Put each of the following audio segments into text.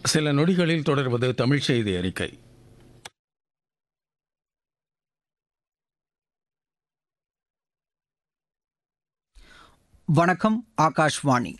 சில நொடிகளில் தொடர்வது தமிழ் செய்தி அறிக்கை வணக்கம் ஆகாஷ்வாணி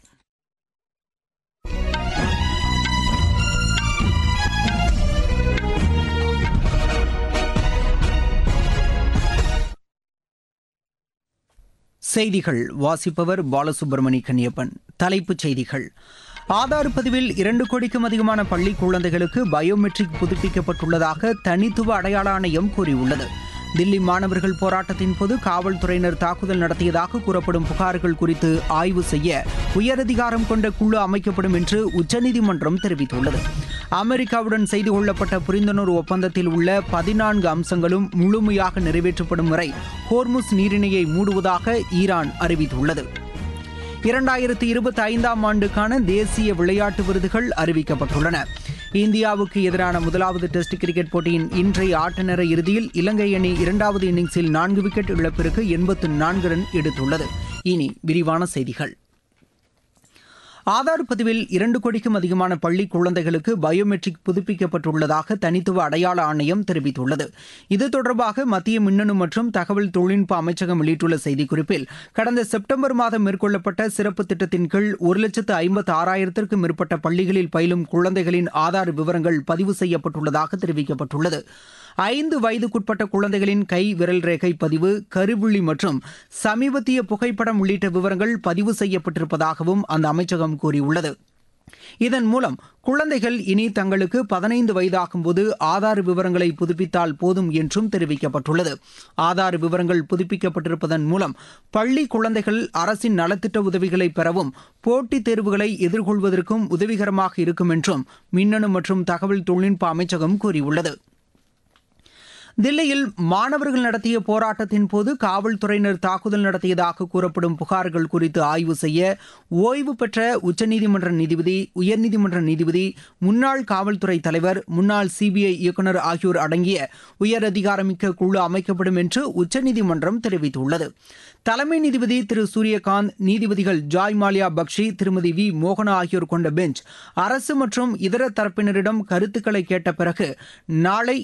செய்திகள் வாசிப்பவர் பாலசுப்ரமணி கன்னியப்பன் தலைப்புச் செய்திகள் ஆதார் பதிவில் இரண்டு கோடிக்கும் அதிகமான பள்ளி குழந்தைகளுக்கு பயோமெட்ரிக் புதுப்பிக்கப்பட்டுள்ளதாக தனித்துவ அடையாள ஆணையம் கூறியுள்ளது தில்லி மாணவர்கள் போராட்டத்தின் போது காவல்துறையினர் தாக்குதல் நடத்தியதாக கூறப்படும் புகார்கள் குறித்து ஆய்வு செய்ய உயரதிகாரம் கொண்ட குழு அமைக்கப்படும் என்று உச்சநீதிமன்றம் தெரிவித்துள்ளது அமெரிக்காவுடன் செய்து கொள்ளப்பட்ட புரிந்துணர்வு ஒப்பந்தத்தில் உள்ள பதினான்கு அம்சங்களும் முழுமையாக நிறைவேற்றப்படும் வரை ஹோர்முஸ் நீரிணையை மூடுவதாக ஈரான் அறிவித்துள்ளது இரண்டாயிரத்தி இருபத்தி ஐந்தாம் ஆண்டுக்கான தேசிய விளையாட்டு விருதுகள் அறிவிக்கப்பட்டுள்ளன இந்தியாவுக்கு எதிரான முதலாவது டெஸ்ட் கிரிக்கெட் போட்டியின் இன்றைய ஆட்ட நேர இறுதியில் இலங்கை அணி இரண்டாவது இன்னிங்ஸில் நான்கு விக்கெட் இழப்பிற்கு எண்பத்து நான்கு ரன் எடுத்துள்ளது இனி விரிவான செய்திகள் ஆதார் பதிவில் இரண்டு கோடிக்கும் அதிகமான பள்ளி குழந்தைகளுக்கு பயோமெட்ரிக் புதுப்பிக்கப்பட்டுள்ளதாக தனித்துவ அடையாள ஆணையம் தெரிவித்துள்ளது இது தொடர்பாக மத்திய மின்னணு மற்றும் தகவல் தொழில்நுட்ப அமைச்சகம் வெளியிட்டுள்ள செய்திக்குறிப்பில் கடந்த செப்டம்பர் மாதம் மேற்கொள்ளப்பட்ட சிறப்பு திட்டத்தின் கீழ் ஒரு லட்சத்து ஐம்பத்து ஆறாயிரத்திற்கும் மேற்பட்ட பள்ளிகளில் பயிலும் குழந்தைகளின் ஆதார் விவரங்கள் பதிவு செய்யப்பட்டுள்ளதாக தெரிவிக்கப்பட்டுள்ளது ஐந்து வயதுக்குட்பட்ட குழந்தைகளின் கை விரல் ரேகை பதிவு கருவிழி மற்றும் சமீபத்திய புகைப்படம் உள்ளிட்ட விவரங்கள் பதிவு செய்யப்பட்டிருப்பதாகவும் அந்த அமைச்சகம் கூறியுள்ளது இதன் மூலம் குழந்தைகள் இனி தங்களுக்கு பதினைந்து வயதாகும்போது ஆதார் விவரங்களை புதுப்பித்தால் போதும் என்றும் தெரிவிக்கப்பட்டுள்ளது ஆதார் விவரங்கள் புதுப்பிக்கப்பட்டிருப்பதன் மூலம் பள்ளி குழந்தைகள் அரசின் நலத்திட்ட உதவிகளை பெறவும் போட்டித் தேர்வுகளை எதிர்கொள்வதற்கும் உதவிகரமாக இருக்கும் என்றும் மின்னணு மற்றும் தகவல் தொழில்நுட்ப அமைச்சகம் கூறியுள்ளது தில்லியில் மாணவர்கள் நடத்திய போராட்டத்தின் போது காவல்துறையினர் தாக்குதல் நடத்தியதாக கூறப்படும் புகார்கள் குறித்து ஆய்வு செய்ய ஓய்வு பெற்ற உச்சநீதிமன்ற நீதிபதி உயர்நீதிமன்ற நீதிபதி முன்னாள் காவல்துறை தலைவர் முன்னாள் சிபிஐ இயக்குநர் ஆகியோர் அடங்கிய உயரதிகாரமிக்க குழு அமைக்கப்படும் என்று உச்சநீதிமன்றம் தெரிவித்துள்ளது தலைமை நீதிபதி திரு சூரியகாந்த் நீதிபதிகள் ஜாய் மாலியா பக்ஷி திருமதி வி மோகனா ஆகியோர் கொண்ட பெஞ்ச் அரசு மற்றும் இதர தரப்பினரிடம் கருத்துக்களை கேட்ட பிறகு நாளை